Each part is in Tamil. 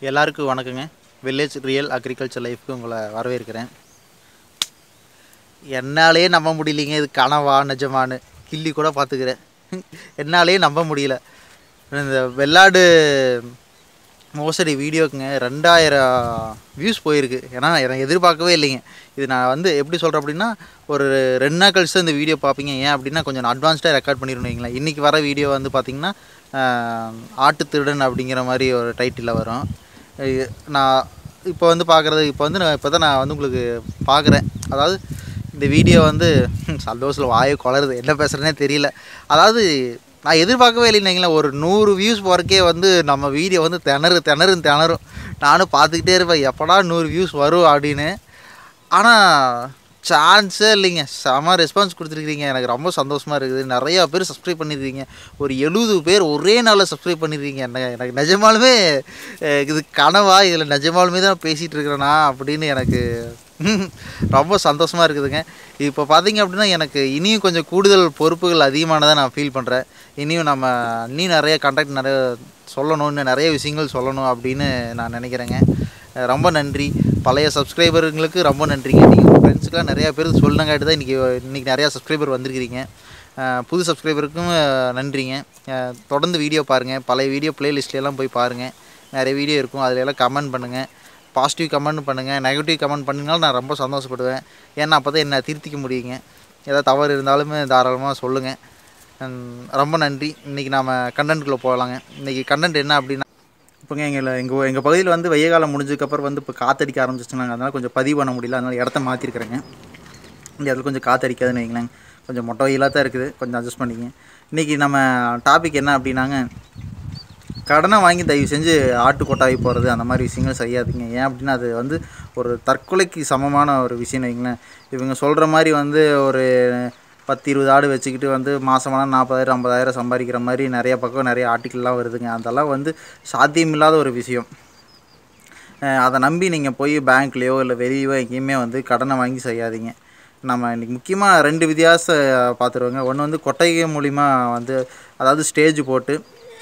எல்லாருக்கும் வணக்கங்க வில்லேஜ் ரியல் அக்ரிகல்ச்சர் லைஃப்க்கு உங்களை வரவேற்கிறேன் என்னாலே நம்ப முடியலைங்க இது கனவா நிஜமானு கிள்ளி கூட பார்த்துக்கிறேன் என்னாலே நம்ப முடியல இந்த வெள்ளாடு மோசடி வீடியோக்குங்க ரெண்டாயிரம் வியூஸ் போயிருக்கு ஏன்னா எனக்கு எதிர்பார்க்கவே இல்லைங்க இது நான் வந்து எப்படி சொல்கிறேன் அப்படின்னா ஒரு ரெண்டு நாள் கழிச்சு தான் இந்த வீடியோ பார்ப்பீங்க ஏன் அப்படின்னா கொஞ்சம் அட்வான்ஸ்டாக ரெக்கார்ட் பண்ணிடணும் வைங்களேன் இன்றைக்கி வர வீடியோ வந்து பார்த்திங்கன்னா ஆட்டு திருடன் அப்படிங்கிற மாதிரி ஒரு டைட்டிலில் வரும் இது நான் இப்போ வந்து பார்க்குறது இப்போ வந்து நான் இப்போ தான் நான் வந்து உங்களுக்கு பார்க்குறேன் அதாவது இந்த வீடியோ வந்து சந்தோஷத்தில் வாயை குளருது என்ன பேசுகிறேனே தெரியல அதாவது நான் எதிர்பார்க்கவே இல்லைங்களா ஒரு நூறு வியூஸ் போகிறக்கே வந்து நம்ம வீடியோ வந்து திணறு திணறுன்னு திணறும் நானும் பார்த்துக்கிட்டே இருப்பேன் எப்படா நூறு வியூஸ் வரும் அப்படின்னு ஆனால் சான்ஸே இல்லைங்க செம ரெஸ்பான்ஸ் கொடுத்துருக்கீங்க எனக்கு ரொம்ப சந்தோஷமாக இருக்குது நிறையா பேர் சப்ஸ்கிரைப் பண்ணியிருக்கீங்க ஒரு எழுபது பேர் ஒரே நாளில் சப்ஸ்கிரைப் பண்ணியிருக்கீங்க என்ன எனக்கு நிஜமாலுமே அஹ், இது கனவா இதில் நிஜமாலுமே தான் பேசிகிட்டு இருக்கிறேனா அப்படின்னு எனக்கு ரொம்ப சந்தோஷமாக இருக்குதுங்க இப்போ பார்த்தீங்க அப்படின்னா எனக்கு இனியும் கொஞ்சம் கூடுதல் பொறுப்புகள் அதிகமானதாக நான் ஃபீல் பண்ணுறேன் இனியும் நம்ம இன்னும் நிறைய கான்டாக்ட் நிறைய சொல்லணும் இன்னும் நிறைய விஷயங்கள் சொல்லணும் அப்படின்னு நான் நினைக்கிறேங்க அஹ் ரொம்ப நன்றி பழைய சப்ஸ்கிரைபருங்களுக்கு ரொம்ப நன்றிங்க நீங்கள் உங்கள் ஃப்ரெண்ட்ஸுக்கெலாம் நிறையா பேர் சொல்லுங்காட்டி தான் இன்றைக்கி இன்றைக்கி நிறையா சப்ஸ்கிரைபர் வந்திருக்கிறீங்க அஹ் புது சப்ஸ்கிரைபருக்கும் அஹ் நன்றிங்க அஹ் தொடர்ந்து வீடியோ பாருங்கள் பழைய வீடியோ ப்ளேலிஸ்ட்லாம் போய் பாருங்கள் நிறைய வீடியோ இருக்கும் அதில் எல்லாம் கமெண்ட் பண்ணுங்கள் பாசிட்டிவ் கமெண்ட் பண்ணுங்கள் நெகட்டிவ் கமெண்ட் பண்ணினாலும் நான் ரொம்ப சந்தோஷப்படுவேன் ஏன்னா அப்போ தான் என்னை திருத்திக்க முடியுங்க ஏதாவது தவறு இருந்தாலுமே தாராளமாக சொல்லுங்கள் ஹம், ரொம்ப நன்றி இன்றைக்கி நாம் கண்டென்ட்குள்ளே போகலாங்க இன்றைக்கி கண்டென்ட் என்ன அப்படின்னா இப்போங்க எங்கள் எங்கள் எங்கள் பகுதியில் வந்து வெய்ய காலம் முடிஞ்சதுக்கப்புறம் வந்து இப்போ காத்தடிக்க ஆரம்பிச்சிச்சுனாங்க அதனால் கொஞ்சம் பதிவு பண்ண முடியல அதனால் இடத்த மாற்றிருக்கிறேங்க இந்த இடத்துல கொஞ்சம் காத்தடிக்காதுன்னு வைங்களேன் கொஞ்சம் மொட்டை வெயிலாக தான் இருக்குது கொஞ்சம் அட்ஜஸ்ட் பண்ணிக்கங்க இன்றைக்கி நம்ம டாபிக் என்ன அப்படின்னாங்க கடனை வாங்கி தயவு செஞ்சு ஆட்டு கொட்டாவி போகிறது அந்த மாதிரி விஷயங்கள் செய்யாதீங்க ஏன் அப்படின்னா அது வந்து ஒரு தற்கொலைக்கு சமமான ஒரு விஷயம் வைங்களேன் இவங்க சொல்கிற மாதிரி வந்து ஒரு பத்து இருபது ஆடு வச்சுக்கிட்டு வந்து மாதமான நாற்பதாயிரம் ஐம்பதாயிரம் சம்பாதிக்கிற மாதிரி நிறைய பக்கம் நிறைய ஆர்டிக்கல்லாம் வருதுங்க அதெல்லாம் வந்து சாத்தியமில்லாத ஒரு விஷயம் அஹ் அதை நம்பி நீங்கள் போய் பேங்க்லேயோ இல்லை வெளியவோ எங்கேயுமே வந்து கடனை வாங்கி செய்யாதீங்க நம்ம இன்றைக்கி முக்கியமாக ரெண்டு வித்தியாச பார்த்துருவோங்க ஒன்று வந்து கொட்டகை மூலிமா வந்து அதாவது ஸ்டேஜ் போட்டு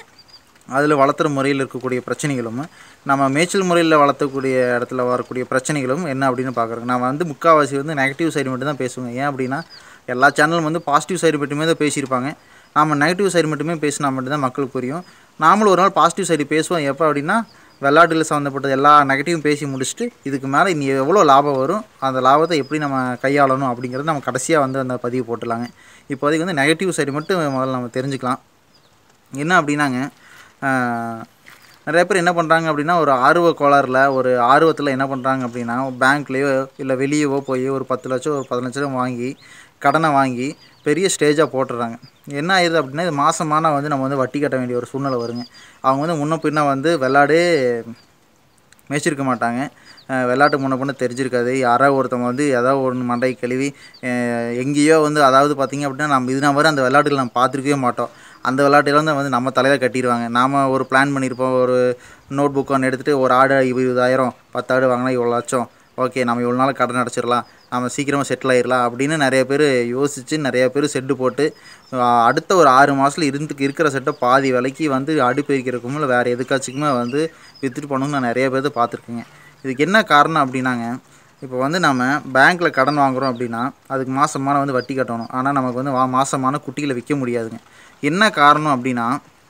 அதில் வளர்த்துற முறையில் இருக்கக்கூடிய பிரச்சனைகளும் நம்ம மேய்ச்சல் முறையில் வளர்த்தக்கூடிய இடத்துல வரக்கூடிய பிரச்சனைகளும் என்ன அப்படின்னு பார்க்குறோங்க நான் வந்து முக்கால்வாசி வந்து நெகட்டிவ் சைடு மட்டும் தான் பேசுவேங்க ஏன் அப்படின்னா எல்லா சேனலும் வந்து பாசிட்டிவ் சைடு மட்டுமே தான் பேசியிருப்பாங்க நாம் நெகட்டிவ் சைடு மட்டுமே பேசினா மட்டும்தான் மக்களுக்கு புரியும் நாமளும் ஒரு நாள் பாசிட்டிவ் சைடு பேசுவோம் எப்போ அப்படின்னா விளையாட்டுல சம்மந்தப்பட்ட எல்லா நெகட்டிவும் பேசி முடிச்சுட்டு இதுக்கு மேலே இனி எவ்வளோ லாபம் வரும் அந்த லாபத்தை எப்படி நம்ம கையாளணும் அப்படிங்கிறது நம்ம கடைசியாக வந்து அந்த பதிவு போட்டுடலாங்க இப்போதைக்கு வந்து நெகட்டிவ் சைடு மட்டும் முதல்ல நம்ம தெரிஞ்சுக்கலாம் என்ன அப்படின்னாங்க ஆஹ், நிறைய பேர் என்ன பண்ணுறாங்க அப்படின்னா ஒரு ஆர்வ கோளாறில் ஒரு ஆர்வத்தில் என்ன பண்ணுறாங்க அப்படின்னா பேங்க்லேயோ இல்லை வெளியவோ போய் ஒரு பத்து லட்சம் ஒரு பதினஞ்சு லட்சம் வாங்கி கடனை வாங்கி பெரிய ஸ்டேஜாக போட்டுடுறாங்க என்ன ஆயிடுது அப்படின்னா இது மாதமான வந்து நம்ம வந்து வட்டி கட்ட வேண்டிய ஒரு சூழ்நிலை வருங்க அவங்க வந்து முன்ன பின்ன வந்து விளாடே மேய்ச்சிருக்க மாட்டாங்க அஹ் விளையாட்டு முன்ன பின்ன தெரிஞ்சிருக்காது யாராவது ஒருத்தவங்க வந்து ஏதாவது ஒன்று மண்டை கழுவி அஹ் எங்கேயோ வந்து அதாவது பார்த்தீங்க அப்படின்னா நம்ம இது வரை அந்த விளையாட்டுகள் நம்ம பார்த்துருக்கவே மாட்டோம் அந்த விளையாட்டுலாம் தான் வந்து நம்ம தலையில் கட்டிடுவாங்க நாம் ஒரு பிளான் பண்ணியிருப்போம் ஒரு நோட் புக் ஒன்று எடுத்துகிட்டு ஒரு ஆடு இருபதாயிரம் பத்து ஆடு வாங்கினா இவ்வளோ லட்சம் ஓகே நம்ம இவ்வளோ நாள் கடன் அடைச்சிடலாம் நம்ம சீக்கிரமாக செட்டில் ஆயிடலாம் அப்படின்னு நிறைய பேர் யோசித்து நிறைய பேர் செட்டு போட்டு அஹ் அடுத்த ஒரு ஆறு மாதத்தில் இருந்து இருக்கிற செட்டை பாதி விலைக்கு வந்து அடுப்பு வைக்கிறதுக்கும் இல்லை வேறு எதுக்காச்சுக்குமே வந்து விற்றுட்டு போகணும்னு நான் நிறைய பேர் பார்த்துருக்கேங்க இதுக்கு என்ன காரணம் அப்படின்னாங்க இப்போ வந்து நம்ம பேங்க்கில் கடன் வாங்குகிறோம் அப்படின்னா அதுக்கு மாதமான வந்து வட்டி கட்டணும் ஆனால் நமக்கு வந்து வா மாதமான குட்டிகளை விற்க முடியாதுங்க என்ன காரணம் அப்படின்னா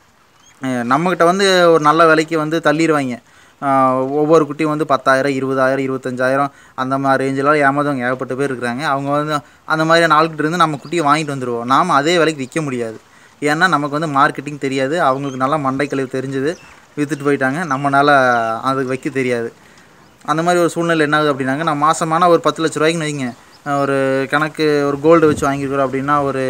அஹ் நம்மக்கிட்ட வந்து ஒரு நல்ல விலைக்கு வந்து தள்ளிடுவாங்க அஹ் ஒவ்வொரு குட்டியும் வந்து பத்தாயிரம் இருபதாயிரம் இருபத்தஞ்சாயிரம் அந்த மாதிரி ரேஞ்செலாம் ஏமாதவங்க ஏகப்பட்ட பேர் இருக்கிறாங்க அவங்க வந்து அந்த மாதிரியான ஆள்கிட்ட இருந்து நம்ம குட்டியை வாங்கிட்டு வந்துடுவோம் நாம் அதே விலைக்கு விற்க முடியாது ஏன்னா நமக்கு வந்து மார்க்கெட்டிங் தெரியாது அவங்களுக்கு நல்லா மண்டை கழிவு தெரிஞ்சுது விற்றுட்டு போயிட்டாங்க நம்மளால் அதுக்கு வைக்க தெரியாது அந்த மாதிரி ஒரு சூழ்நிலை என்ன ஆகுது அப்படின்னாங்க நான் மாதமான ஒரு பத்து லட்ச ரூபாய்க்குன்னு வைங்க ஒரு கணக்கு ஒரு கோல்டு வச்சு வாங்கியிருக்கிறோம் அப்படின்னா ஒரு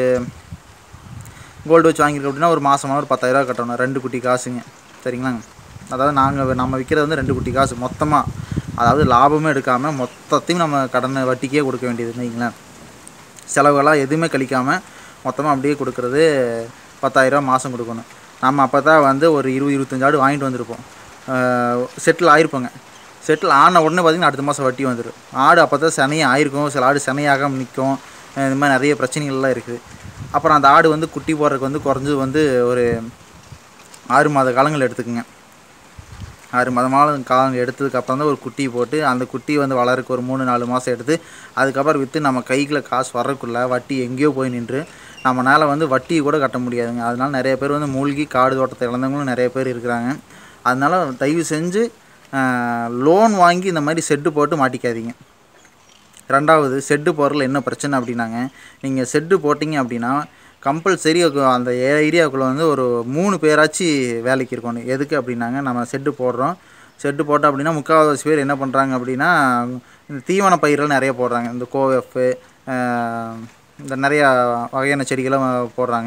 கோல்டு வச்சு வாங்கியிருக்கோம் அப்படின்னா ஒரு மாதமாக ஒரு பத்தாயிரரூவா கட்டணும் ரெண்டு குட்டி காசுங்க சரிங்களாங்க அதாவது நாங்கள் நம்ம விற்கிறது வந்து ரெண்டு குட்டி காசு மொத்தமாக அதாவது லாபமே எடுக்காமல் மொத்தத்தையும் நம்ம கடனை வட்டிக்கே கொடுக்க வேண்டியதுன்னு வைங்களேன் செலவுகளாக எதுவுமே கழிக்காமல் மொத்தமாக அப்படியே கொடுக்குறது பத்தாயிரரூவா மாதம் கொடுக்கணும் நம்ம அப்போ தான் வந்து ஒரு இருபது இருபத்தஞ்சு ஆடு வாங்கிட்டு வந்திருப்போம் செட்டில் ஆயிருப்போங்க செட்டில் ஆன உடனே பார்த்திங்கன்னா அடுத்த மாதம் வட்டி வந்துடும் ஆடு அப்போ தான் சனையாக ஆயிருக்கும் சில ஆடு சனையாகாமல் நிற்கும் இந்த மாதிரி நிறைய பிரச்சனைகள்லாம் இருக்குது அப்புறம் அந்த ஆடு வந்து குட்டி போடுறதுக்கு வந்து குறைஞ்சது வந்து ஒரு ஆறு மாத காலங்கள் எடுத்துக்குங்க ஆறு மாதமான காலம் எடுத்ததுக்கப்புறம் தான் ஒரு குட்டி போட்டு அந்த குட்டி வந்து வளருக்கு ஒரு மூணு நாலு மாதம் எடுத்து அதுக்கப்புறம் விற்று நம்ம கைக்குள்ள காசு வரக்குள்ள வட்டி எங்கேயோ போய் நின்று நம்மளால் வந்து வட்டி கூட கட்ட முடியாதுங்க அதனால நிறைய பேர் வந்து மூழ்கி காடு தோட்டத்தை இழந்தவங்களும் நிறைய பேர் இருக்கிறாங்க அதனால தயவு செஞ்சு லோன் வாங்கி இந்த மாதிரி செட்டு போட்டு மாட்டிக்காதீங்க ரெண்டாவது செட்டு போடுறதுல என்ன பிரச்சனை அப்படின்னாங்க நீங்கள் செட்டு போட்டிங்க அப்படின்னா கம்பல்சரி அந்த ஏரியாவுக்குள்ளே வந்து ஒரு மூணு பேராச்சு வேலைக்கு இருக்கணும் எதுக்கு அப்படின்னாங்க நம்ம செட்டு போடுறோம் செட்டு போட்டோம் அப்படின்னா முக்கால்வாசி பேர் என்ன பண்ணுறாங்க அப்படின்னா இந்த தீவன பயிர்கள் நிறைய போடுறாங்க இந்த கோவெஃப்பு இந்த நிறையா வகையான செடிகளும் போடுறாங்க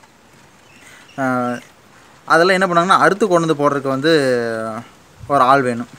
அஹ் அதெல்லாம் என்ன பண்ணாங்கன்னா அறுத்து கொண்டு வந்து போடுறதுக்கு வந்து ஒரு ஆள் வேணும்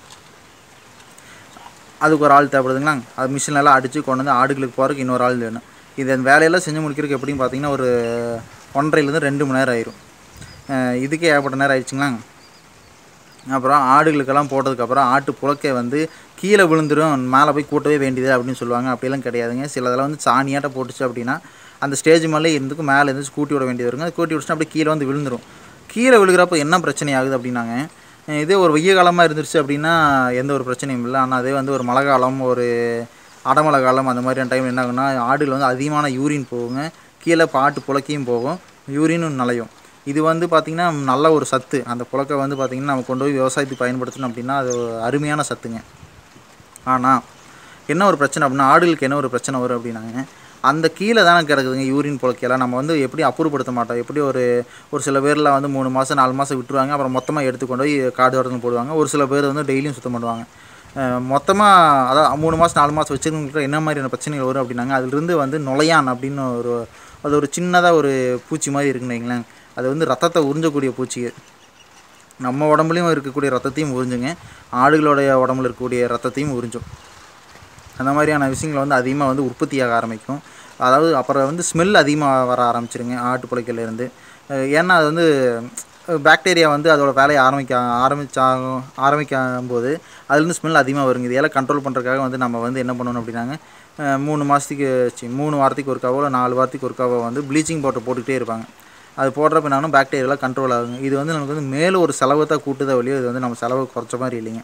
அதுக்கு ஒரு ஆள் தேவைப்படுதுங்களா அது மிஷினெல்லாம் அடித்து கொண்டு வந்து ஆடுகளுக்கு போகிறதுக்கு இன்னொரு ஆள் வேணும் இது அந்த வேலையெல்லாம் செஞ்சு முடிக்கிறதுக்கு எப்படின்னு பார்த்தீங்கன்னா ஒரு ஒன்றரைலேருந்து ரெண்டு மணி நேரம் ஆயிரும் அஹ் இதுக்கே ஏகப்பட்ட நேரம் ஆயிடுச்சுங்களா அப்புறம் ஆடுகளுக்கெல்லாம் போட்டதுக்கப்புறம் ஆட்டு புழக்கை வந்து கீழே விழுந்துரும் மேலே போய் கூட்டவே வேண்டியது அப்படின்னு சொல்லுவாங்க அப்படிலாம் கிடையாதுங்க சிலதெல்லாம் வந்து சாணியாட்ட போட்டுச்சு அப்படின்னா அந்த ஸ்டேஜ் மேலே இருந்துக்கு மேலே இருந்து கூட்டி விட வேண்டியது வருங்க அது கூட்டி விட்டுச்சுன்னா அப்படியே கீழே வந்து விழுந்துரும் கீழே விழுகிறப்ப என்ன பிரச்சனை ஆகுது அப்படின்னாங்க அஹ் இதே ஒரு வெய்ய காலமாக இருந்துருச்சு அப்படின்னா எந்த ஒரு பிரச்சனையும் இல்லை ஆனால் அதே வந்து ஒரு மழை காலம் ஒரு அடமழை காலம் அந்த மாதிரியான டைம் என்ன ஆகும்னா ஆடுகள் வந்து அதிகமான யூரின் போகுங்க கீழே பாட்டு புழக்கையும் போகும் யூரினும் நலையும் இது வந்து பார்த்திங்கன்னா நல்ல ஒரு சத்து அந்த புழக்கை வந்து பார்த்திங்கன்னா நம்ம கொண்டு போய் விவசாயத்துக்கு பயன்படுத்தணும் அப்படின்னா அது ஒரு அருமையான சத்துங்க ஆனால் என்ன ஒரு பிரச்சனை அப்படின்னா ஆடுகளுக்கு என்ன ஒரு பிரச்சனை வரும் அப்படின்னாங்க அந்த கீழே தானே கிடக்குதுங்க யூரின் புழக்கையெல்லாம் நம்ம வந்து எப்படி அப்புறப்படுத்த மாட்டோம் எப்படி ஒரு ஒரு சில பேர்லாம் வந்து மூணு மாதம் நாலு மாதம் விட்டுருவாங்க அப்புறம் மொத்தமாக எடுத்து கொண்டு போய் காடு வரதுன்னு போடுவாங்க ஒரு சில பேர் வந்து டெய்லியும் சுத்தம் பண்ணுவாங்க மொத்தமாக அதான் மூணு மாதம் நாலு மாதம் வச்சுருக்கவங்களுக்கு என்ன மாதிரியான பிரச்சனைகள் வரும் அப்படின்னாங்க அதுலேருந்து வந்து நுழையான் அப்படின்னு ஒரு அது ஒரு சின்னதாக ஒரு பூச்சி மாதிரி இருக்குன்னு வைங்களேன் அது வந்து ரத்தத்தை உறிஞ்சக்கூடிய பூச்சி நம்ம உடம்புலையும் இருக்கக்கூடிய ரத்தத்தையும் உறிஞ்சுங்க ஆடுகளுடைய உடம்புல இருக்கக்கூடிய ரத்தத்தையும் உறிஞ்சும் அந்த மாதிரியான விஷயங்கள் வந்து அதிகமாக வந்து உற்பத்தியாக ஆரம்பிக்கும் அதாவது அப்புறம் வந்து ஸ்மெல் அதிகமாக வர ஆரம்பிச்சிருங்க ஆட்டு புழைக்கலேருந்து ஏன்னா அது வந்து பாக்டீரியா வந்து அதோட வேலையை ஆரம்பிக்க ஆரம்பிச்சா ஆரம்பிக்கும் போது அதுலேருந்து ஸ்மெல் அதிகமாக வருங்க இதெல்லாம் கண்ட்ரோல் பண்ணுறதுக்காக வந்து நம்ம வந்து என்ன பண்ணணும் அப்படின்னாங்க அஹ் மூணு மாதத்துக்கு சி மூணு வாரத்துக்கு ஒருக்காவோ இல்லை நாலு வாரத்துக்கு ஒருக்காவோ வந்து ப்ளீச்சிங் பவுடர் போட்டுக்கிட்டே இருப்பாங்க அது போடுறப்ப என்னன்னா பாக்டீரியாலாம் கண்ட்ரோல் ஆகுங்க இது வந்து நமக்கு வந்து மேலும் ஒரு செலவை தான் கூட்டுதா வழியோ இது வந்து நம்ம செலவு குறைச்ச மாதிரி இல்லைங்க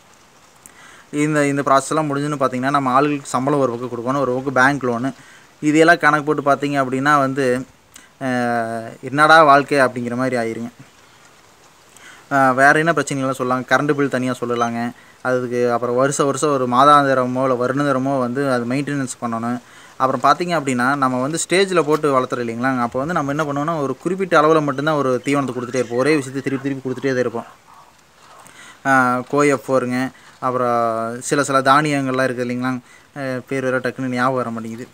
இந்த இந்த ப்ராசஸ்லாம் முடிஞ்சுன்னு பார்த்தீங்கன்னா நம்ம ஆளுகளுக்கு சம்பளம் ஒரு பக்கம் கொடுக்கணும் ஒரு பக்கம் பேங்க் லோனு இதையெல்லாம் கணக்கு போட்டு பார்த்தீங்க அப்படின்னா வந்து அஹ், என்னடா வாழ்க்கை அப்படிங்கிற மாதிரி ஆயிருங்க அஹ், வேற என்ன பிரச்சனைகள்லாம் சொல்லலாம் கரண்ட் பில் தனியாக சொல்லலாங்க அதுக்கு அப்புறம் வருஷம் வருஷம் ஒரு மாதாந்திரமோ இல்லை வருடாந்திரமோ வந்து அது மெயின்டெனன்ஸ் பண்ணணும் அப்புறம் பார்த்தீங்க அப்படின்னா நம்ம வந்து ஸ்டேஜில் போட்டு வளர்த்துறோம் இல்லைங்களா அப்போ வந்து நம்ம என்ன பண்ணுவோம்னா ஒரு குறிப்பிட்ட அளவில் மட்டும்தான் ஒரு தீவனத்தை கொடுத்துட்டே இருப்போம் ஒரே விஷயத்தை திருப்பி திருப்பி கொடுத்துட்டே தான் இருப்போம் கோஎஃப் ஃபோருங்க அப்புறம் சில சில தானியங்கள்லாம் இருக்குது இல்லைங்களா அஹ் பேர் வேறு டக்குன்னு ஞாபகம் வர மாட்டேங்குது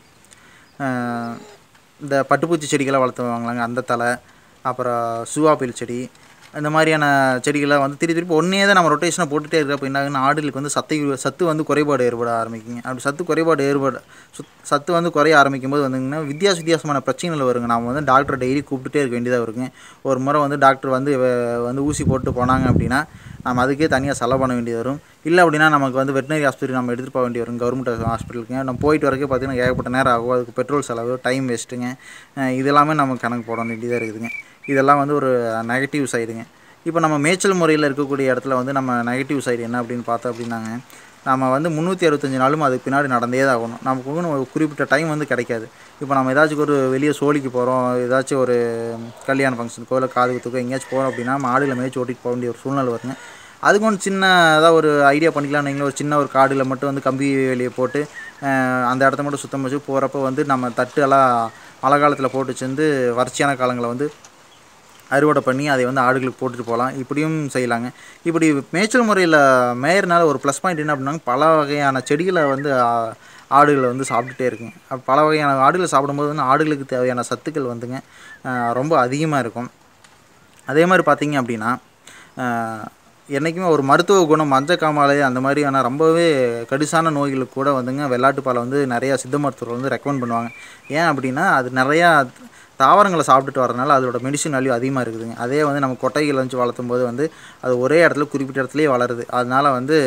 அஹ் இந்த பட்டுப்பூச்சி செடிகளை வளர்த்துவாங்களாங்க அந்த தலை அப்புறம் சுவாப்பில் செடி இந்த மாதிரியான செடிகளை வந்து திருப்பி திருப்பி ஒன்றே தான் நம்ம ரொட்டேஷனாக போட்டுகிட்டே இருக்கிறப்ப என்ன ஆகுதுன்னா ஆடுகளுக்கு வந்து சத்தை சத்து வந்து குறைபாடு ஏற்பட ஆரம்பிக்குங்க அப்படி சத்து குறைபாடு ஏற்பட சுத் சத்து வந்து குறைய ஆரம்பிக்கும் போது வந்துங்கன்னா வித்தியாச வித்தியாசமான பிரச்சனைகள் வருங்க நம்ம வந்து டாக்டர் டெய்லி கூப்பிட்டுட்டே இருக்க வேண்டியதாக இருக்குங்க ஒரு முறை வந்து டாக்டர் வந்து வ- வந்து ஊசி போட்டு போனாங்க அப்படின்னா நம்ம அதுக்கே தனியாக செலவு பண்ண வேண்டியது வரும் இல்லை அப்படின்னா நமக்கு வந்து வெட்டினரி ஹாஸ்பிட்டல் நம்ம எடுத்துகிட்டு போக வேண்டிய வரும் கவர்மெண்ட் ஹாஸ்பிட்டலுக்கு நம்ம போயிட்டு வரக்கே பார்த்தீங்கன்னா ஏகப்பட்ட நேரம் ஆகும் அதுக்கு பெட்ரோல் செலவு டைம் வேஸ்ட்டுங்க அஹ் இதெல்லாமே நம்ம கணக்கு போட வேண்டியதாக இருக்குதுங்க இதெல்லாம் வந்து ஒரு நெகட்டிவ் சைடுங்க இப்போ நம்ம மேய்ச்சல் முறையில் இருக்கக்கூடிய இடத்துல வந்து நம்ம நெகட்டிவ் சைடு என்ன அப்படின்னு பார்த்தோம் அப்படின்னாங்க நம்ம வந்து முந்நூற்றி அறுபத்தஞ்சு நாளும் அதுக்கு பின்னாடி நடந்தே தான் ஆகணும் நமக்கு வந்து ஒரு குறிப்பிட்ட டைம் வந்து கிடைக்காது இப்போ நம்ம ஏதாச்சும் ஒரு வெளியே சோழிக்கு போகிறோம் ஏதாச்சும் ஒரு கல்யாண ஃபங்க்ஷனுக்கோ இல்லை காது குத்துக்கோ எங்கேயாச்சும் போகிறோம் அப்படின்னா மாடுகளை மேய்ச்சி ஓட்டிட்டு போக வேண்டிய ஒரு சூழ்நிலை வருங்க அதுக்கு ஒன்று சின்ன ஏதாவது ஒரு ஐடியா பண்ணிக்கலாம்னு வைங்களேன், ஒரு சின்ன ஒரு காடில் மட்டும் வந்து கம்பி வேலியை போட்டு அஹ், அந்த இடத்த மட்டும் சுத்தம் வச்சு போகிறப்ப வந்து நம்ம தட்டு எல்லாம் மழை காலத்தில் போட்டு வச்சிருந்து வறட்சியான காலங்களில் வந்து அறுவடை பண்ணி அதை வந்து ஆடுகளுக்கு போட்டுட்டு போகலாம் இப்படியும் செய்யலாங்க இப்படி மேய்ச்சல் முறையில் மேயறனால ஒரு ப்ளஸ் பாயிண்ட் என்ன அப்படின்னா பல வகையான செடிகளை வந்து ஆ, ஆடுகளை வந்து சாப்பிட்டுட்டே இருக்குங்க அப்ப பல வகையான ஆடுகளை சாப்பிடும்போது வந்து ஆடுகளுக்கு தேவையான சத்துக்கள் வந்துங்க ஆ, ரொம்ப அதிகமாக இருக்கும் அதே மாதிரி பார்த்தீங்க அப்படின்னா ஆஹ், என்றைக்குமே ஒரு மருத்துவ குணம் மஞ்சள் காமாலை அந்த மாதிரியான ரொம்பவே கடுசான நோய்களுக்கு கூட வந்துங்க வெள்ளாட்டுப்பாலை வந்து நிறையா சித்த மருத்துவர்கள் வந்து ரெக்கமெண்ட் பண்ணுவாங்க ஏன் அப்படின்னா அது நிறையா தாவரங்களை சாப்பிட்டுட்டு வரதுனால அதோட மெடிசின் வேல்யூ அதிகமாக இருக்குதுங்க அதே வந்து நம்ம கொட்டைகள் வச்சு வளர்த்தும் போது வந்து அது ஒரே இடத்துல குறிப்பிட்ட இடத்துலயே வளருது அதனால வந்து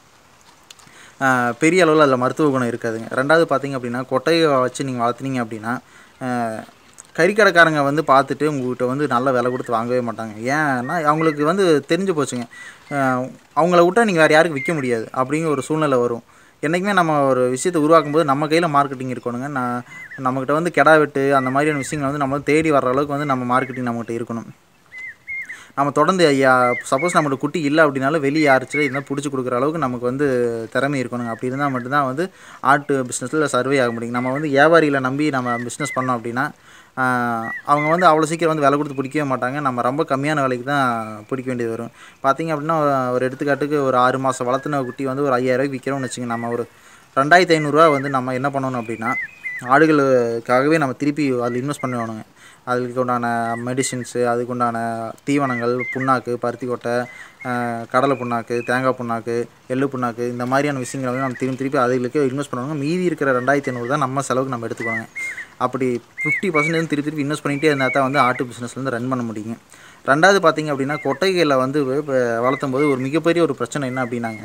ஆஹ், பெரிய அளவில் அதில் மருத்துவ குணம் இருக்காதுங்க ரெண்டாவது பார்த்தீங்க அப்படின்னா கொட்டையை வச்சு நீங்கள் வளர்த்துனீங்க அப்படின்னா ஆஹ், கறிக்கடைக்காரங்க வந்து பார்த்துட்டு உங்கள்கிட்ட வந்து நல்ல விலை கொடுத்து வாங்கவே மாட்டாங்க ஏன்னா அவங்களுக்கு வந்து தெரிஞ்சு போச்சுங்க அஹ் அவங்கள விட்டா நீங்கள் வேறு யாருக்கும் விற்க முடியாது அப்படிங்கிற ஒரு சூழ்நிலை வரும் என்றைக்குமே நம்ம ஒரு விஷயத்தை உருவாக்கும் போது நம்ம கையில் மார்க்கெட்டிங் இருக்கணுங்க நான் நம்மக்கிட்ட வந்து கெடா வெட்டு அந்த மாதிரியான விஷயங்கள் வந்து நம்ம தேடி வர்ற அளவுக்கு வந்து நம்ம மார்க்கெட்டிங் நம்மகிட்ட இருக்கணும் நம்ம தொடர்ந்து ஐயா சப்போஸ் நம்மளோட குட்டி இல்லை அப்படின்னாலும் வெளியே யாருச்சும் இருந்தால் பிடிச்சி கொடுக்குற அளவுக்கு நமக்கு வந்து திறமை இருக்கணுங்க அப்படி இருந்தால் மட்டும்தான் வந்து ஆட்டு பிஸ்னஸில் சர்வே ஆக முடியும் நம்ம வந்து வியாபாரிகளை நம்பி நம்ம பிஸ்னஸ் பண்ணோம் அப்படின்னா ஆஹ், அவங்க வந்து அவ்வளோ சீக்கிரம் வந்து விலை கொடுத்து பிடிக்கவே மாட்டாங்க நம்ம ரொம்ப கம்மியான விலைக்கு தான் பிடிக்க வேண்டியது வரும் பார்த்தீங்க அப்படின்னா ஒரு எடுத்துக்காட்டுக்கு ஒரு ஆறு மாதம் வளர்த்துன குட்டி வந்து ஒரு ஐயாயிரரூவாய்க்கு விற்கிறோம்னு வச்சுங்க நம்ம ஒரு ரெண்டாயிரத்தி ஐநூறுரூவா வந்து நம்ம என்ன பண்ணணும் அப்படின்னா ஆடுகளுக்காகவே நம்ம திருப்பி அதில் இன்வெஸ்ட் பண்ணணுங்க அதுக்கு உண்டான மெடிசின்ஸு அதுக்கு உண்டான தீவனங்கள் புண்ணாக்கு பருத்தி கொட்டை ஆஹ், கடலை புண்ணாக்கு தேங்காய் புண்ணாக்கு எள்ளு புண்ணாக்கு இந்த மாதிரியான விஷயங்களை வந்து நம்ம திரும்பி திருப்பி அதுகளுக்கு இன்வெஸ்ட் பண்ணுவாங்க மீதி இருக்கிற ரெண்டாயிரத்தி ஐநூறு தான் நம்ம செலவுக்கு நம்ம எடுத்துக்கோங்க அப்படி ஃபிஃப்டி பர்சன்டேஜ் திருப்பி திருப்பி இன்வெஸ்ட் பண்ணிகிட்டே இருந்தால் தான் வந்து ஆட்டு பிஸ்னஸ் வந்து ரன் பண்ண முடியுங்க ரெண்டாவது பார்த்தீங்க அப்படின்னா கொட்டைகளில் வந்து இப்போ வளர்த்தும் போது ஒரு மிகப்பெரிய ஒரு பிரச்சனை என்ன அப்படின்னாங்க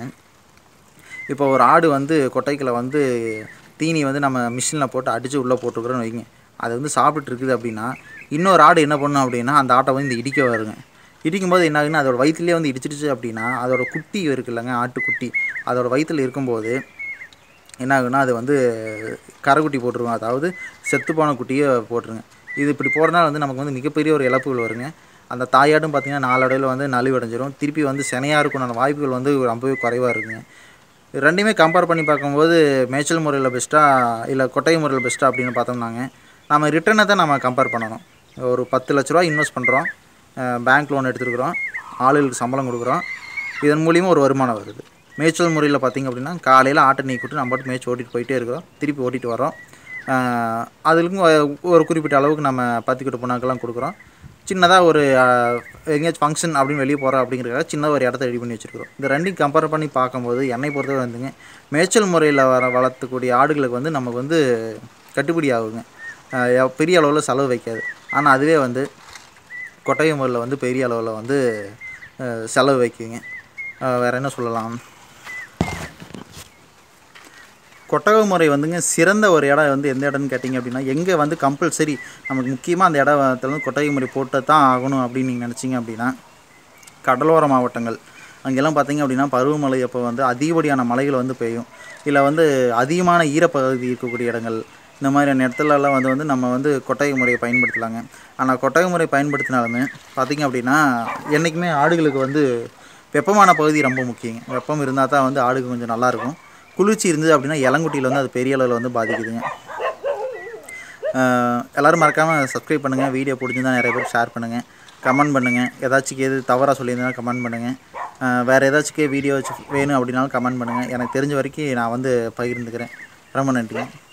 இப்போ ஒரு ஆடு வந்து கொட்டைக்கில் வந்து தீனி வந்து நம்ம மிஷினில் போட்டு அடித்து உள்ளே போட்டுக்கிறோன்னு வைங்க அது வந்து சாப்பிட்டு இருக்குது அப்படின்னா இன்னொரு ஆடு என்ன பண்ணும் அப்படின்னா அந்த ஆட்டை வந்து இந்த இடிக்க வருங்க இடிக்கும்போது என்ன ஆகுதுன்னா அதோட வயிற்றுலேயே வந்து இடிச்சிடுச்சு அப்படின்னா அதோட குட்டி இருக்குல்லங்க ஆட்டுக்குட்டி அதோட வயிற்றில் இருக்கும்போது என்ன ஆகுன்னா அது வந்து கரைக்குட்டி போட்டுருவோம் அதாவது செத்துப்போன குட்டியை போட்டுருங்க இது இப்படி போகிறனால வந்து நமக்கு வந்து மிகப்பெரிய ஒரு இழப்புகள் வருங்க அந்த தாயாட்டும் பார்த்தீங்கன்னா நாளடைவில் வந்து நலிவடைஞ்சிரும் திருப்பி வந்து சினையாக இருக்கும் வாய்ப்புகள் வந்து ரொம்பவே குறைவாக இருக்குங்க இது ரெண்டையுமே கம்பேர் பண்ணி பார்க்கும்போது மேய்ச்சல் முறையில் பெஸ்ட்டாக இல்லை கொட்டை முறையில் பெஸ்ட்டாக அப்படின்னு பார்த்தோம்னாங்க நம்ம ரிட்டர்னை தான் நம்ம கம்பேர் பண்ணணும் ஒரு பத்து லட்ச ரூபா இன்வெஸ்ட் பண்ணுறோம் பேங்க் லோன் எடுத்துருக்குறோம் ஆளுகளுக்கு சம்பளம் கொடுக்குறோம் இதன் மூலியமாக ஒரு வருமானம் வருது மேய்ச்சல் முறையில் பார்த்திங்க அப்படின்னா காலையில் ஆட்டை நீக்கிட்டு நம்ம பாட்டு மேய்ச்சி ஓட்டிட்டு போயிட்டே இருக்கிறோம் திருப்பி ஓட்டிட்டு வரோம் ஆஹ் அதுக்கும் ஒரு குறிப்பிட்ட அளவுக்கு நம்ம பத்துக்கிட்டு புண்ணாக்கெல்லாம் கொடுக்குறோம் சின்னதாக ஒரு ஆஹ், எங்கேயாச்சும் ஃபங்க்ஷன் அப்படின்னு வெளியே போகிறோம் அப்படிங்கிறதுக்காக சின்ன ஒரு இடத்த ரெடி பண்ணி வச்சுருக்கிறோம் இந்த ரெண்டையும் கம்பேர் பண்ணி பார்க்கும்போது என்னை பொறுத்தவரை வந்துங்க மேய்ச்சல் முறையில் வர வளர்த்தக்கூடிய ஆடுகளுக்கு வந்து நமக்கு வந்து கட்டுப்படி ஆகுங்க ஆஹ், எவ்- பெரிய அளவில் செலவு வைக்காது ஆனால் அதுவே வந்து கொட்டகை முறையில் வந்து பெரிய அளவில் வந்து ஆஹ், செலவு வைக்குங்க ஆஹ், வேற என்ன சொல்லலாம் கொட்டகை முறை வந்துங்க சிறந்த ஒரு இடம் வந்து எந்த இடம்னு கேட்டிங்க அப்படின்னா எங்கே வந்து கம்பல்சரி நமக்கு முக்கியமாக அந்த இடத்துல வந்து கொட்டகை முறை போட்டு தான் ஆகணும் அப்படின்னு நீங்கள் நினச்சிங்க அப்படின்னா கடலோர மாவட்டங்கள் அங்கெல்லாம் பார்த்தீங்க அப்படின்னா பருவமழை அப்போ வந்து அதிகப்படியான மழைகள் வந்து பெய்யும் இல்லை வந்து அதிகமான ஈரப்பகுதி இருக்கக்கூடிய இடங்கள் இந்த மாதிரியான இடத்துலலாம் வந்து வந்து நம்ம வந்து கொட்டகை முறையை பயன்படுத்தலாங்க ஆனால் கொட்டகை முறை பயன்படுத்தினாலுமே பார்த்தீங்க அப்படின்னா என்றைக்குமே ஆடுகளுக்கு வந்து வெப்பமான பகுதி ரொம்ப முக்கியங்க வெப்பம் இருந்தால் தான் வந்து ஆடுக்கு கொஞ்சம் நல்லாயிருக்கும் குளிர்ச்சி இருந்தது அப்படின்னா இளங்குட்டியில் வந்து அது பெரிய அளவில் வந்து பாதிக்குதுங்க அஹ் எல்லாரும் மறக்காமல் சப்ஸ்கிரைப் பண்ணுங்கள் வீடியோ பிடிச்சிருந்தா நிறைய பேர் ஷேர் பண்ணுங்கள் கமெண்ட் பண்ணுங்கள் ஏதாச்சும் எது தவறாக சொல்லியிருந்தா கமெண்ட் பண்ணுங்கள் வேறு ஏதாச்சும் வீடியோ வேணும் அப்படின்னாலும் கமெண்ட் பண்ணுங்கள் எனக்கு தெரிஞ்ச வரைக்கும் நான் வந்து பகிர்ந்துக்கிறேன் ரொம்ப நன்றிங்க